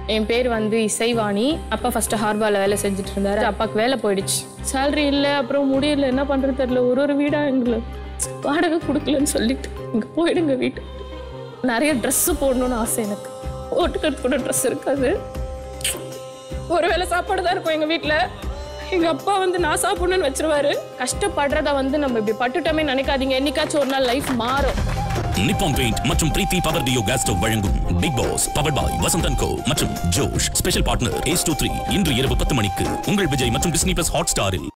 என் பேர் வந்து இசைவாணி அப்பா ஃபர்ஸ்ட் ஹார்பால வேலை செஞ்சுட்டு இருந்தாரு அப்பாவுக்கு வேலை போயிடுச்சு சேலரி இல்லை அப்புறம் முடியல என்ன பண்றது தெரியல ஒரு ஒரு வீடா எங்களை வாடகை கொடுக்கலன்னு சொல்லிட்டு இங்க போயிடுங்க வீட்டு நிறைய Dress போடணும்னு ஆசை எனக்கு போட்டுக்கிறது கூட ட்ரெஸ் இருக்காது ஒருவேளை சாப்பாடு தான் இருக்கும் எங்க வீட்ல எங்க அப்பா வந்து நான் சாப்பிடணும்னு வச்சிருவாரு கஷ்டப்படுறத வந்து நம்ம இப்படி பட்டுட்டோமே நினைக்காதீங்க என்னைக்காச்சும் ஒரு நாள் லைஃப் மாறும் நிப்பான் பெயிண்ட் மற்றும் Preethi power duo gas stove வழங்கும் Bigg Boss powered by Vasanthan co மற்றும் Josh special partner ace two three இன்று இரவு பத்து மணிக்கு உங்கள் விஜய் மற்றும் டிஸ்னி பிளஸ் ஹாட் ஸ்டாரில்